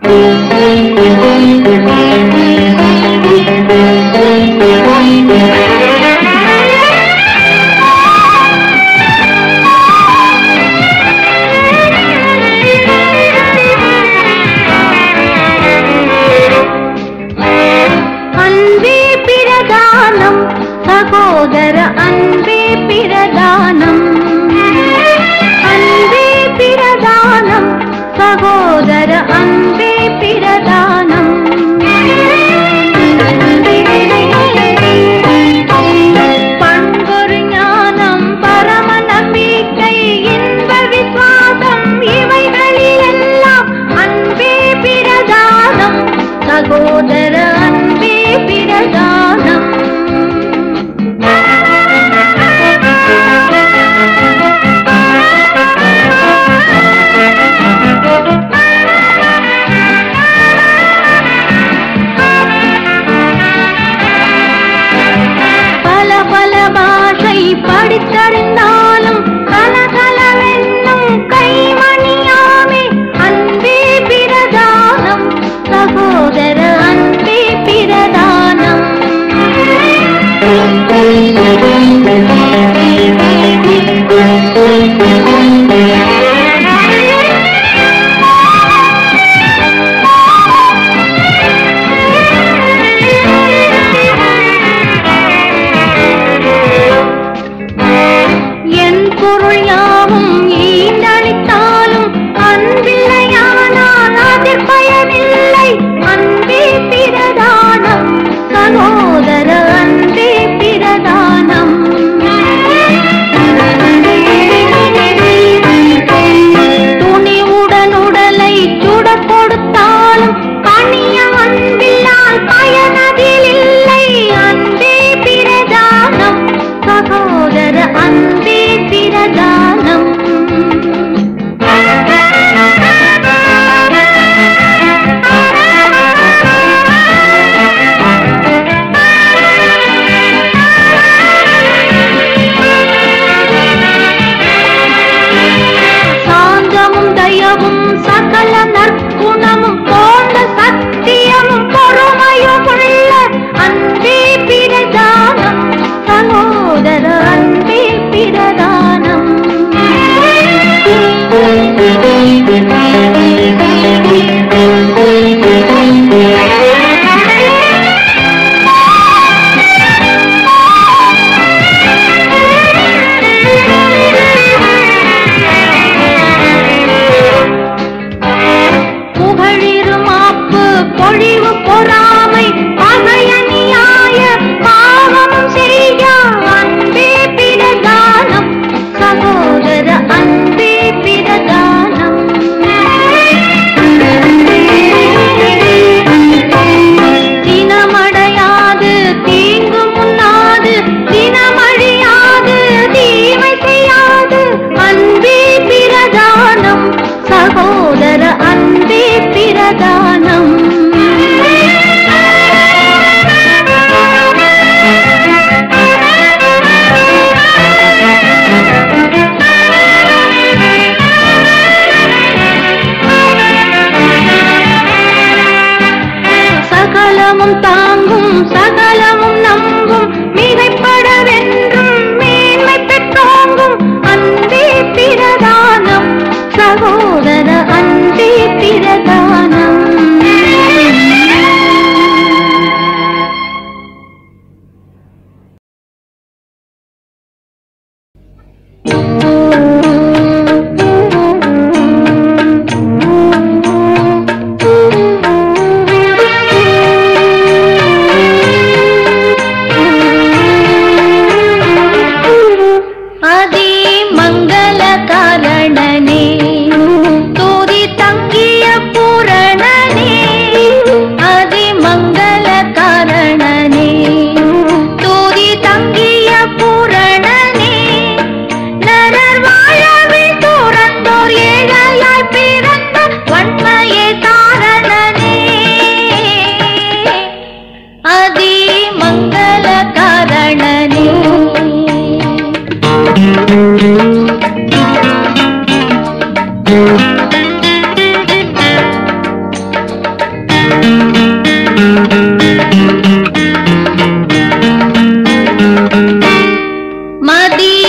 அன்பே பிரதானம் சகோதர அன்பே பிரதானம் அன்பே பிரதானம் சகோதர அன்பே பிரதானம் பண்பொரு ஞானம் பரம நம்பிக்கை இன்ப விசுவாசம் இவைகளில் எல்லாம் அன்பே பிரதானம் சகோதர அன்பே பிரதானம் பல பல பாஷை படித்தறிந்தாலும் கலகலவென்னும் கைமணியாமே அன்பே பிரதானம் சகோதர அன்பே பிரதானம் என் பொருள் யாவும் ஈந்தளித்தாலும் அன்பில்லையானால் அதில் பயனில்லை அன்பே பிரதானம் சகோதர அன்பே பிரதானம் துணிவுடன் உடலை சுட கொடுத்தாலும் கனிய அன்பில்லால் பயனதில் இல்லை அன்பே பிரதானம் சகோதர அன்பே பிரதானம் சாந்தமும் தயவும் சகல நற்குணமும் போன்ற சத்தியமும் பொறுமையும் உள்ள அன்பே பிரதானம் சகோதர அன்பே பிரதானம் புகழிருமாப்பு பொழிவு பொறாமை பகையணியாய பாவமும் செய்ய அன்பே பிரதானம் சகோதர அன்பே பிரதானம் தினமடையாது தீங்கு முன்னாது தினமழியாது தீமை செய்யாது அன்பே பிரதானம் சகோதர அன்பே பிரதானம் சகலமும் தாங்கும் சகலமும் நம்பும் மிகைப்படவென்றும் மேன்மை பெற்றோங்கும் அன்பே பிரதானம் சகோதர அன்பே பிரதானம் அதி மங்கள காரணனே தூதி தங்கிய பூரணனே அதி மங்கள காரணனே தூதி தங்கிய பூரணனே நரர் வாழவே துறந்தோர் ஏழையாய் பிறந்த வன்மையே காரணனே அதி மங்கள காரணனே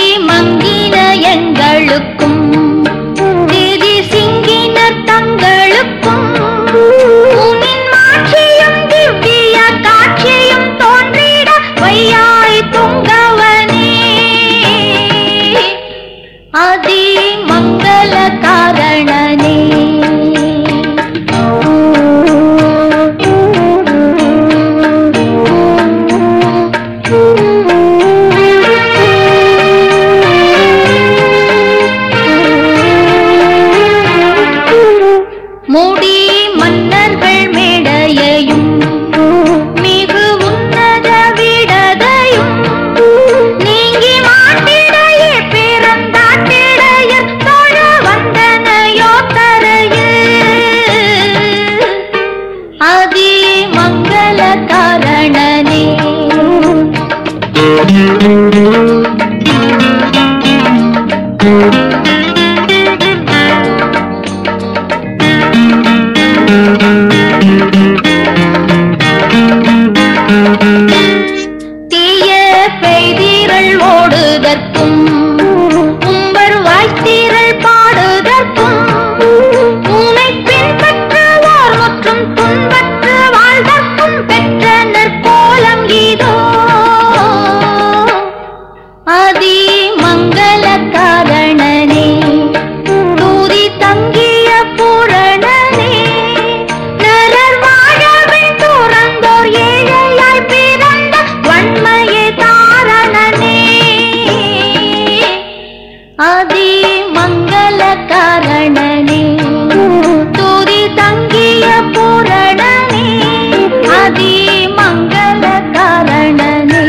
மங்கின எங்களுக்கும் திதி சிங்கினர் தங்களுக்கும் உனின் மாட்சியும் திவ்ய காட்சியும் தோன்றிட வையாய் துங்கவனே அதி மங்கள காரணனே முடி மன்னர்கள் மேடையையும் மிகு உன்னத விடதையும் நீங்கி மாட்டிடையே பிறந்தாட்டிடையர் தொழ வந்தனையோ தரையில் அதி மங்கள காரணனே தீய பெய்தீரள் ஓடுதற்கும் உம்பர் வாய்த்தீரள் பாடுதற்கும் உனை பின்பற்றுவோர் முற்றும் துன்பற்று வாழ்தற்கும் பெற்ற நற்கோலம் இதோ அதி மங்கள காரணனே தூதி தங்கிய பூரணனே நரர் வாழவில் துறந்தோர் ஏழையாய் பிறந்த வன்மையே தாரணனே அதி மங்கள காரணனே தூதி தங்கிய பூரணனே அதி மங்கள காரணனே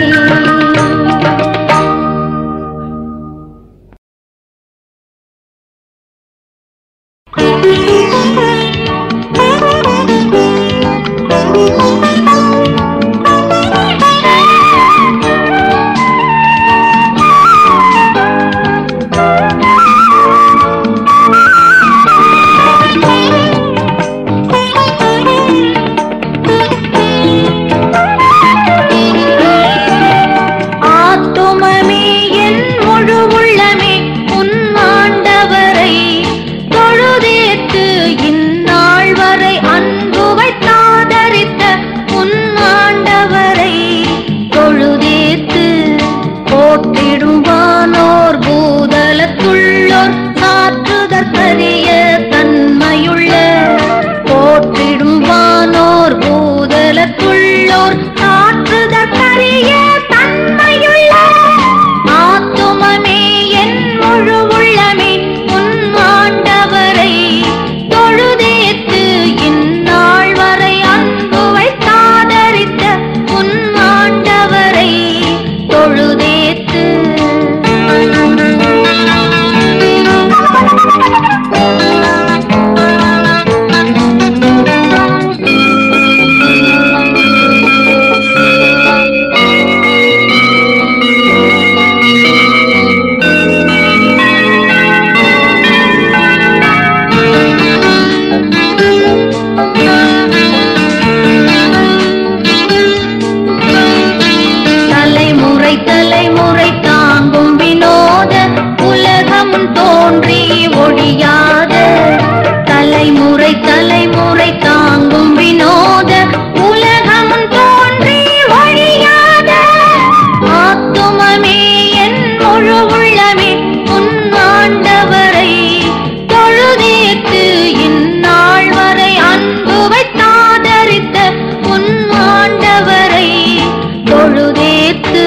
ஆத்துமமே என் முழு உள்ளமே உன் ஆண்டவரை தொழுதேத்து இந்நாள் வரை அன்பு வைத்தாதரித்த உன் ஆண்டவரை தொழுதேத்து போட்டிடுவானோர் பூதலத்துள்ளோர் சாற்றுதற்கரிய தன்மையுள்ள போற்றிடுவானோர் பூதலத்துள்ளோர் சாற்றுதற்கரிய தன்மையுள்ள ஆத்துமமே என் முழு உள்ளமே உன் ஆண்டவரை தொழுதேத்து இந்நாள் வரை அன்பு வைத்தாதரித்த உன் ஆண்டவரை தொழுதேத்து தலைமுறை தலைமுறை தாங்கும் வினோத உலகம் தோன்றி ஒழியாத தலைமுறை தலைமுறை தாங்கும் வினோத உலகம் தோன்றி ஒழியாத ஆத்துமமே என் முழு உள்ளமே உன் ஆண்டவரை தொழுதேத்து இந்நாள் வரை அன்பு வைத்தாதரித்த உன் ஆண்டவரை தொழுதேத்து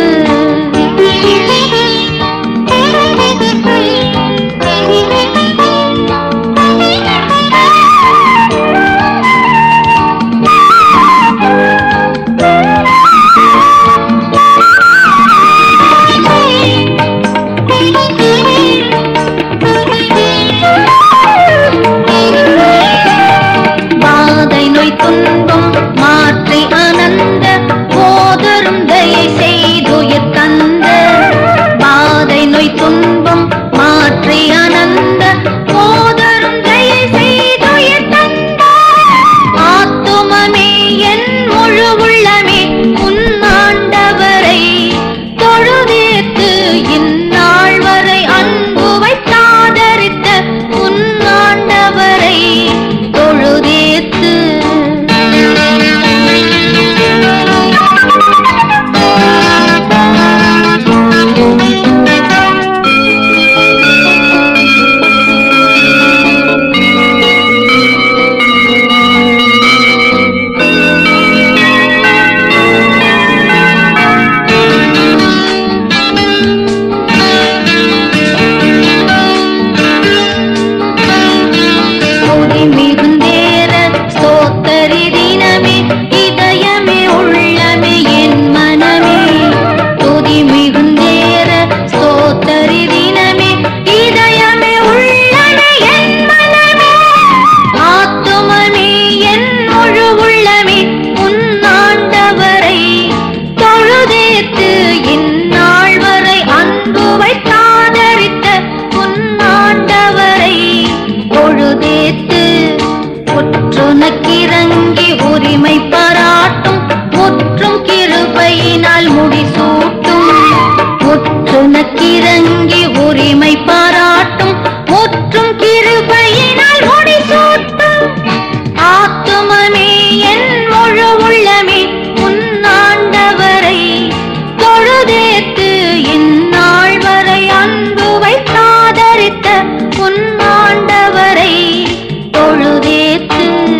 தொழுதேத்து ஒற்றுனக்கிறங்கி உரிமை பாராட்டும் முற்றும் கிருபையினால் முடிசூட்டும் ஒற்றுனக்கிறங்கி உரிமை பாராட்டும் முற்றும் கிருபையினால் முடிசூட்டும் ஆத்துமமே என் முழு உள்ளமே உன்னாண்டவரை தொழுதேத்து இந்நாள் வரை அன்பு வைத்தாதரித்த உன்னாண்டவரை தொழுதேத்து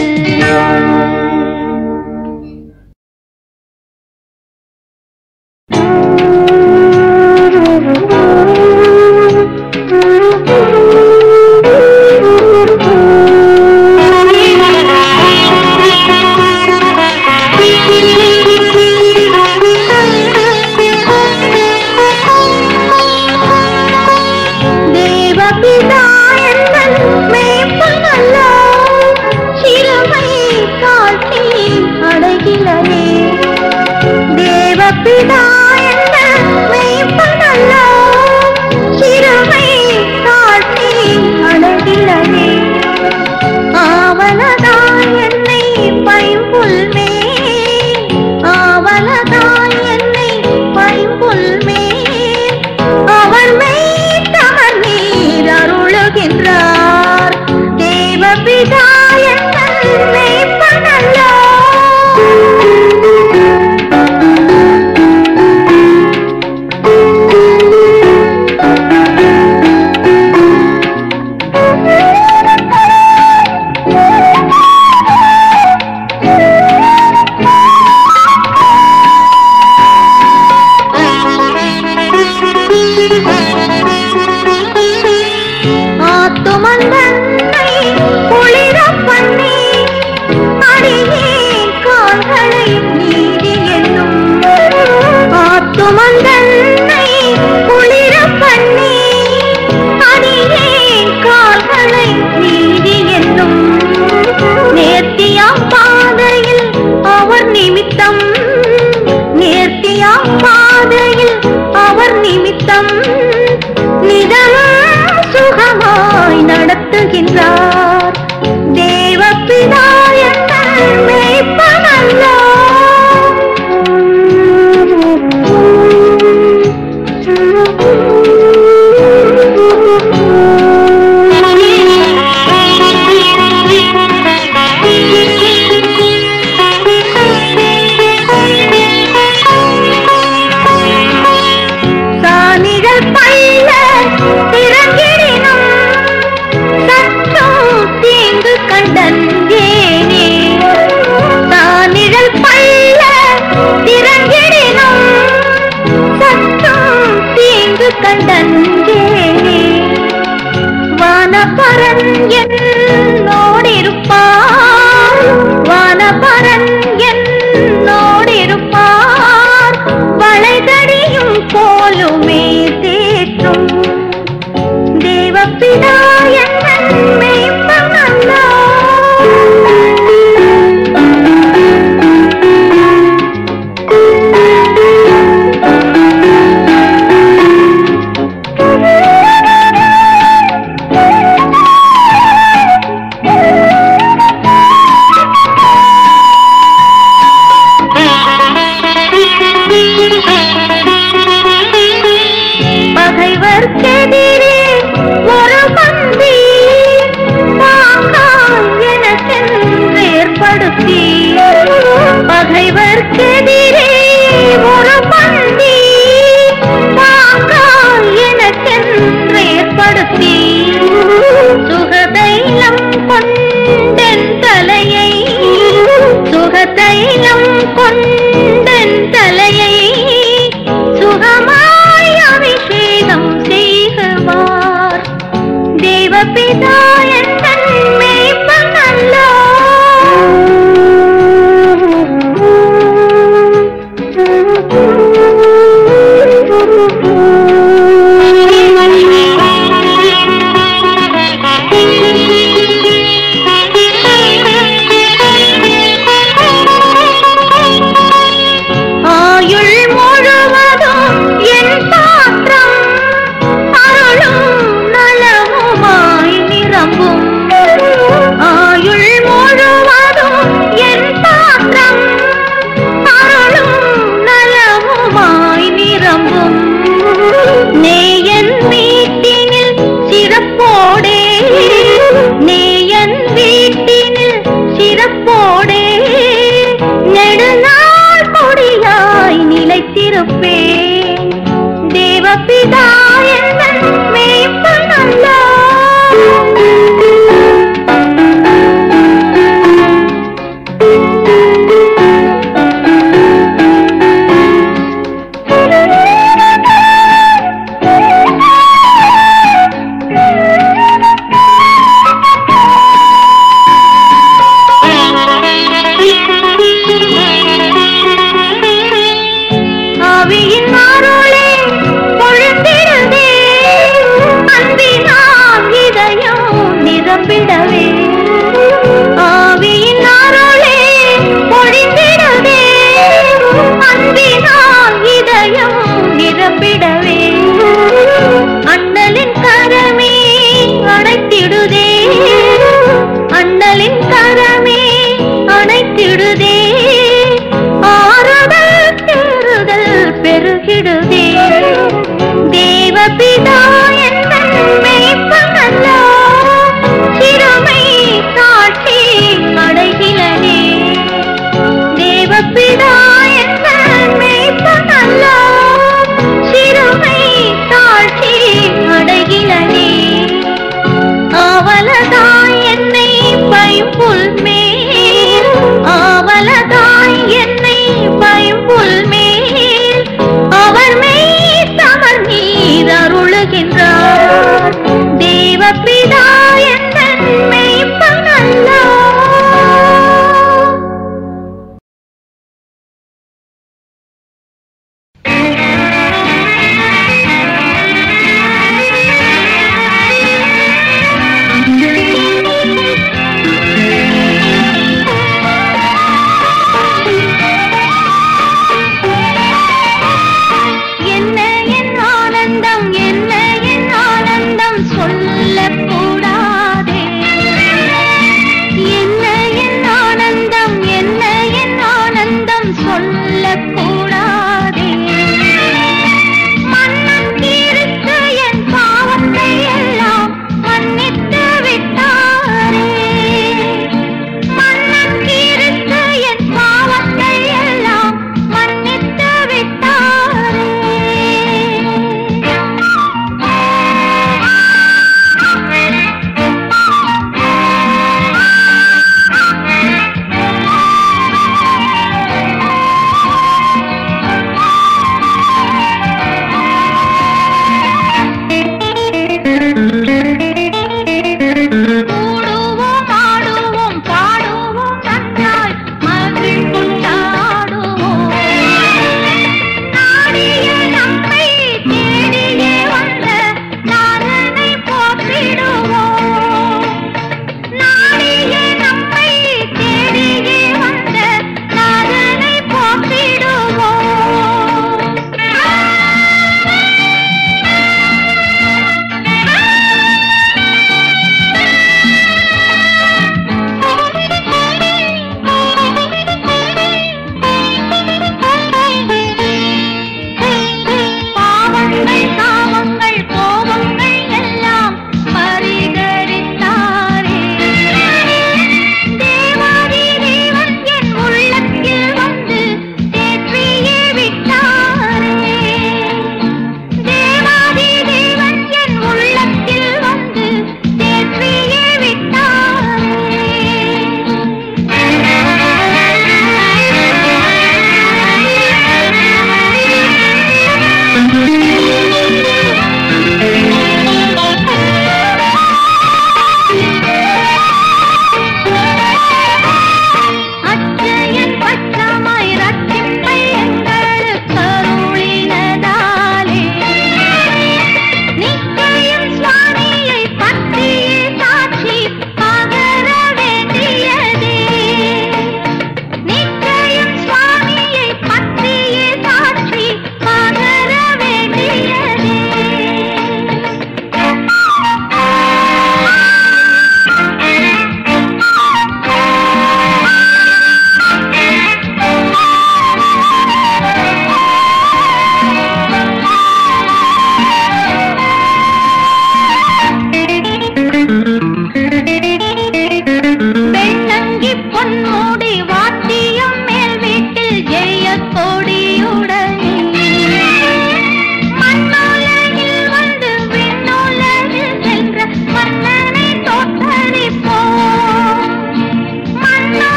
தேவபிதா எந்தன் மேய்ப்பனல்லோ, சிறுமை காட்டி அடைகிலனே. தேவபிதா எந்தன் மேய்ப்பனல்லோ, சிறுமை காட்டி அடைகிலனே. ஆவலதாய் என்னை பைம்புல்மே ஆவலதாய் என்னை பைம்புல்மே அவர் மெய்த்தவர் நீர் அருளுகின்றார் தேவபிதா என்னை மெய்ப்பனல்லோ ஆத்துமந்தன்னை குளிரப் பண்ணி, அடியேன் கால்களை நீதி என்னும். ஆத்துமந்தன்னை குளிரப் பண்ணி, அடியேன் கால்களை நீதி என்னும். நேர்த்தியாம் பாதையில் அவர் நிமித்தம் நேர்த்தியாம் பாதையில் அவர் நிமித்தம் நிதமும் சுகமாய் நடத்துகின்றார் தேவப்பிதா எங்கள் மேய்ப்பனல்லோ சாணிகள் பல்ல திறங்கிடினும் சற்றும் தீங்கு கண்டேனே சாணிகள் பல்ல திறங்கிடினும் சற்றும் தீங்கு கண்டேனே வானபரன் என்னோடிருப்பார் வானபரன் என்னோடிருப்பார் வளைதடியும் போலுமே தேற்றும் தேவப்பிதா என்னன் மேய்ப்பனல்லோ பகைவர்க்கெதிரே ஒரு பந்தி தாங்கால் எனக்கென்று ஏற்படுத்தி பகைவர்க்கெதிரே ஒரு பந்தி தாங்கால் எனக்கென்று ஏற்படுத்தி சுகதைலம் கொண்டென் தலையை சுகதைலம் கொண்டென் தலையை சுகமாய் அபிஷேகம் செய்குவார் தேவபிதா என் மேய்ப்பனல்லோ ஆயுள் முழுவதும் என் பாத்திரம் அருளும் நலமுமாய் நிரம்பும் இருப்பேன் தேவபிதா